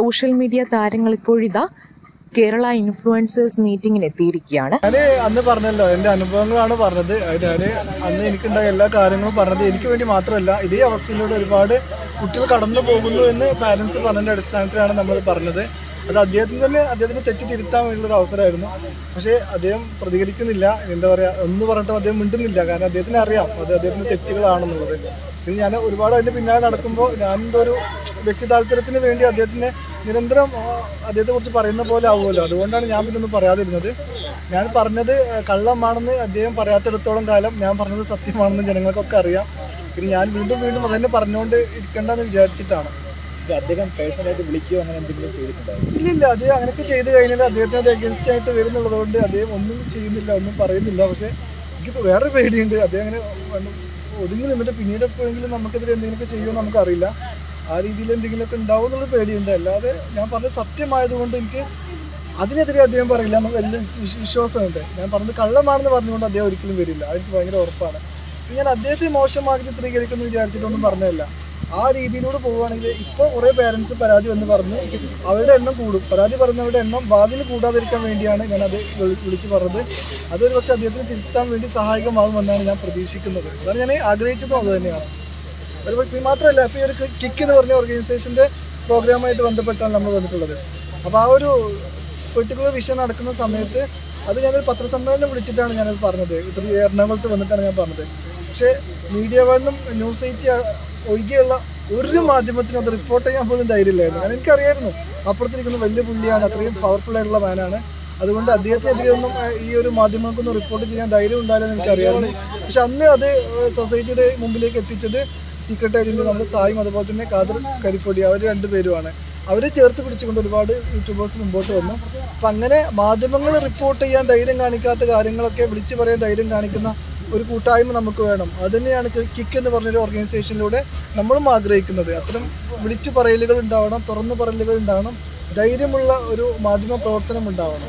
Social media താരങ്ങൾ ഇപ്പോഴിതാ Kerala influencers മീറ്റിംഗിന് എത്തിയിരിക്കുകയാണ് ഞാന് അന്ന് പറഞ്ഞല്ലോ എന്റെ അനുഭവങ്ങളാണ് പറഞ്ഞത് അത് ഞാന് അന്ന് എനിക്കുണ്ടായ എല്ലാ കാര്യങ്ങളും പറഞ്ഞത് എനിക്ക് വേണ്ടി മാത്രമല്ല ഇതേ അവസ്ഥയിലൂടെ ഒരുപാട് കുട്ടികൾ കടന്നു പോകുന്നു എന്ന് പാരന്റ്സ് പറഞ്ഞതിന്റെ അടിസ്ഥാനത്തിലാണ് നമ്മൾ പറഞ്ഞത് അത് അദ്ദേഹത്തിന് തന്നെ അദ്ദേഹത്തിന് തെറ്റ് തിരുത്താൻ വേണ്ടിയുള്ള ഒരു അവസരമായിരുന്നു പക്ഷേ അദ്ദേഹം പ്രതികരിക്കുന്നില്ല എന്താ പറയാ ഒന്ന് പറഞ്ഞിട്ടും അദ്ദേഹം മിണ്ടുന്നില്ല കാരണം അദ്ദേഹത്തിന് അറിയാം അത് അദ്ദേഹത്തിന്റെ തെറ്റുകളാണെന്നുള്ളത് ഇത് ഞാൻ ഒരുപാട് അതിന്റെ പിന്നാലെ നടക്കുമ്പോൾ ഞാൻ എന്തോ ഒരു വ്യക്തി താല്പര്യത്തിന് വേണ്ടി അദ്ദേഹത്തിന് നിരന്തരം ആ, അദ്ദേഹത്തെ കുറിച്ച് പറയുന്ന പോലെ ആവുമല്ലോ അതുകൊണ്ടാണ് ഞാൻ പിന്നെ ഒന്നും പറയാതിരുന്നത് ഞാൻ പറഞ്ഞത് ആ, കള്ളമാണെന്ന് അദ്ദേഹം പറയാത്തിടത്തോളം കാലം ഞാൻ പറഞ്ഞത് സത്യമാണെന്ന് ജനങ്ങൾക്കൊക്കെ അറിയാം പിന്നെ ഞാൻ വീണ്ടും വീണ്ടും അതന്നെ പറഞ്ഞുകൊണ്ട് ഇരിക്കണ്ടെന്ന് വിചാരിച്ചിട്ടാണ് അദ്ദേഹം പേഴ്സണലായിട്ട് വിളിക്കുകയോ അങ്ങനെ എന്തെങ്കിലും ചെയ്തിട്ടുണ്ടായിരുന്നു ഇല്ല ഇല്ല അദ്ദേഹം അങ്ങനെയൊക്കെ ചെയ്ത് കഴിഞ്ഞാൽ അദ്ദേഹത്തിന് അത് എഗൻസ്റ്റ് ആയിട്ട് വരുന്നുള്ളത് കൊണ്ട് അദ്ദേഹം ഒന്നും ചെയ്യുന്നില്ല ഒന്നും പറയുന്നില്ല പക്ഷേ എനിക്ക് വേറെ പേടിയുണ്ട് അദ്ദേഹം അങ്ങനെ വന്ന് ഒതുങ്ങി നിന്നിട്ട് പിന്നീട് എപ്പോഴെങ്കിലും നമുക്കെതിരെ എന്തെങ്കിലുമൊക്കെ ചെയ്യുമോ നമുക്കറിയില്ല ആ രീതിയിൽ എന്തെങ്കിലുമൊക്കെ ഉണ്ടാവും എന്നുള്ള പേടിയുണ്ട് അല്ലാതെ ഞാൻ പറഞ്ഞത് സത്യമായതുകൊണ്ട് എനിക്ക് അതിനെതിരെ അദ്ദേഹം പറയില്ല എന്ന് വലിയ വിശ്വ- വിശ്വാസമുണ്ട് ഞാൻ പറഞ്ഞത് കള്ളമാണെന്ന് പറഞ്ഞുകൊണ്ട് അദ്ദേഹം ഒരിക്കലും വരില്ല അതെനിക്ക് ഭയങ്കര ഉറപ്പാണ് ഞാൻ അദ്ദേഹത്തെ മോശമാക്കി ചിത്രീകരിക്കുന്നു വിചാരിച്ചിട്ടൊന്നും പറഞ്ഞതല്ല ആ രീതിയിലൂടെ പോവുകയാണെങ്കിൽ ഇപ്പോൾ കുറേ പേരൻസ് പരാതി വന്ന് പറഞ്ഞു അവരുടെ എണ്ണം കൂടും പരാതി പറയുന്നവരുടെ എണ്ണം ഭാവിയിൽ കൂടാതിരിക്കാൻ വേണ്ടിയാണ് ഞാൻ അത് വിളി- വിളിച്ച് പറഞ്ഞത് അതൊരു പക്ഷേ അദ്ദേഹത്തിന് തിരുത്താൻ വേണ്ടി സഹായകമാകുമെന്നാണ് ഞാൻ പ്രതീക്ഷിക്കുന്നത് അതാണ് ഞാൻ ആഗ്രഹിച്ചതും അത് തന്നെയാണ് ഒരു പക്ഷേ മാത്രമല്ല ഇപ്പോൾ ഈ ഒരു കിക്ക് എന്ന് പറഞ്ഞ ഓർഗനൈസേഷൻ്റെ പ്രോഗ്രാമായിട്ട് ബന്ധപ്പെട്ടാണ് നമ്മൾ വന്നിട്ടുള്ളത് അപ്പോൾ ആ ഒരു പെർട്ടിക്കുലർ വിഷയം നടക്കുന്ന സമയത്ത് അത് ഞാനൊരു പത്രസമ്മേളനം വിളിച്ചിട്ടാണ് ഞാനത് പറഞ്ഞത് ഇത്ര എറണാകുളത്ത് വന്നിട്ടാണ് ഞാൻ പറഞ്ഞത് പക്ഷേ മീഡിയ വണ്ണും ന്യൂസ് എയ്റ്റി ഒഴികെയുള്ള ഒരു മാധ്യമത്തിനും അത് റിപ്പോർട്ട് ചെയ്യാൻ പോലും ധൈര്യമില്ലായിരുന്നു കാരണം എനിക്കറിയായിരുന്നു അപ്പുറത്തിരിക്കുന്ന വലിയ പുള്ളിയാണ് അത്രയും പവർഫുൾ ആയിട്ടുള്ള മാനാണ് അതുകൊണ്ട് അദ്ദേഹത്തിനെതിരെ ഒന്നും ഏഹ്, ഈ ഒരു മാധ്യമങ്ങൾക്കൊന്നും റിപ്പോർട്ട് ചെയ്യാൻ ധൈര്യം ഉണ്ടായില്ലെന്ന് എനിക്കറിയായിരുന്നു പക്ഷെ അന്ന് അത് ഏഹ്, സൊസൈറ്റിയുടെ മുമ്പിലേക്ക് എത്തിച്ചത് സെക്രട്ടേറിയറ്റിൻ്റെ നമ്മുടെ സായും അതുപോലെ തന്നെ കാദർ കരിപ്പൊടി അവർ രണ്ടുപേരുമാണ് അവരെ ചേർത്ത് പിടിച്ചുകൊണ്ട് ഒരുപാട് യൂട്യൂബേഴ്സ് മുമ്പോട്ട് വന്നു അപ്പം അങ്ങനെ മാധ്യമങ്ങൾ റിപ്പോർട്ട് ചെയ്യാൻ ധൈര്യം കാണിക്കാത്ത കാര്യങ്ങളൊക്കെ വിളിച്ചു പറയാൻ ധൈര്യം കാണിക്കുന്ന ഒരു കൂട്ടായ്മ നമുക്ക് വേണം അതുതന്നെയാണ് കിക്ക് എന്ന് പറഞ്ഞൊരു ഓർഗനൈസേഷനിലൂടെ നമ്മളും ആഗ്രഹിക്കുന്നത് അത്തരം വിളിച്ചു പറയലുകൾ ഉണ്ടാവണം തുറന്നു പറയലുകൾ ഉണ്ടാവണം ധൈര്യമുള്ള ഒരു മാധ്യമ പ്രവർത്തനം ഉണ്ടാവണം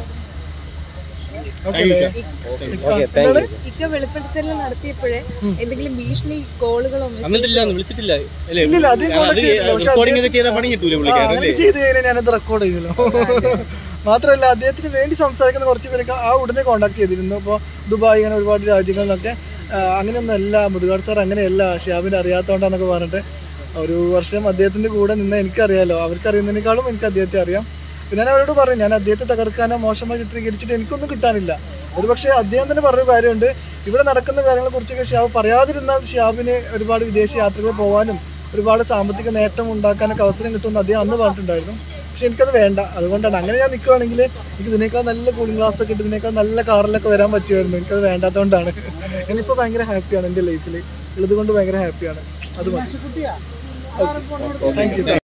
ഓക്കെ അല്ലേ എന്താണ്? ഇക്ക വെളിപ്പെടുത്തൽ നടത്തിയപ്പോഴേ എന്തെങ്കിലും ഭീഷണി കോളുകളോ വന്നിട്ടില്ല വിളിച്ചിട്ടില്ല അല്ലേ ഇല്ലില്ല, അത് contact ചെയ്തിട്ടില്ല. പക്ഷെ റെക്കോർഡിംഗ് ഒക്കെ അദ്ദേഹത്തിന് ചെയ്താൽ പണി കിട്ടൂല ആ, പുള്ളിക്കാരൻ അങ്ങനെ അല്ലേ ചെയ്ത് കഴിഞ്ഞാൽ ഞാനത് റെക്കോർഡ് ചെയ്തല്ലോ മാത്രമല്ല അദ്ദേഹത്തിന് വേണ്ടി സംസാരിക്കുന്ന കുറച്ച് പേരൊക്കെ ആ ഉടനെ കോൺടാക്ട് ചെയ്തിരുന്നു ഇപ്പോൾ ദുബായ് അങ്ങനെ ഒരുപാട് രാജ്യങ്ങളിൽ നിന്നൊക്കെ ആ, അങ്ങനെയൊന്നും അല്ല മുതുകാട് സാർ അങ്ങനെയല്ല ഷിയാബിനെ അറിയാത്തതുകൊണ്ടാന്നൊക്കെ പറഞ്ഞിട്ട് ഒരു വർഷം അദ്ദേഹത്തിൻ്റെ കൂടെ നിന്ന് എനിക്കറിയാലോ അവർക്ക് അറിയുന്നതിനേക്കാളും എനിക്ക് അദ്ദേഹത്തെ അറിയാം പിന്നെ ഞാൻ അവരോട് പറഞ്ഞു ഞാൻ അദ്ദേഹത്തെ തകർക്കാനോ മോശമായി ചിത്രീകരിച്ചിട്ട് എനിക്കൊന്നും കിട്ടാനില്ല ഒരുപക്ഷെ അദ്ദേഹം തന്നെ പറഞ്ഞൊരു കാര്യമുണ്ട് ഇവിടെ നടക്കുന്ന കാര്യങ്ങളെ കുറിച്ചൊക്കെ ഷിയാബ് പറയാതിരുന്നാൽ ഷിയാബിന് ഒരുപാട് വിദേശ യാത്രകൾ പോകാനും ഒരുപാട് സാമ്പത്തിക നേട്ടം ഉണ്ടാക്കാനൊക്കെ അവസരം കിട്ടുമെന്ന് അദ്ദേഹം അന്ന് പറഞ്ഞിട്ടുണ്ടായിരുന്നു പക്ഷെ എനിക്കത് വേണ്ട അതുകൊണ്ടാണ് അങ്ങനെ ഞാൻ നിൽക്കുവാണെങ്കിൽ എനിക്ക് ഇതിനേക്കാൾ നല്ല കൂളിംഗ് ഗ്ലാസ് ഒക്കെ ഇട്ട് ഇതിനേക്കാൾ നല്ല കാറിലൊക്കെ വരാൻ പറ്റുമായിരുന്നു എനിക്കത് വേണ്ടാത്തതുകൊണ്ടാണ് ഞാനിപ്പോൾ ഭയങ്കര ഹാപ്പിയാണ് എൻ്റെ ലൈഫിൽ ഉള്ളത് കൊണ്ട് ഭയങ്കര ഹാപ്പിയാണ് അത് മതി താങ്ക് യു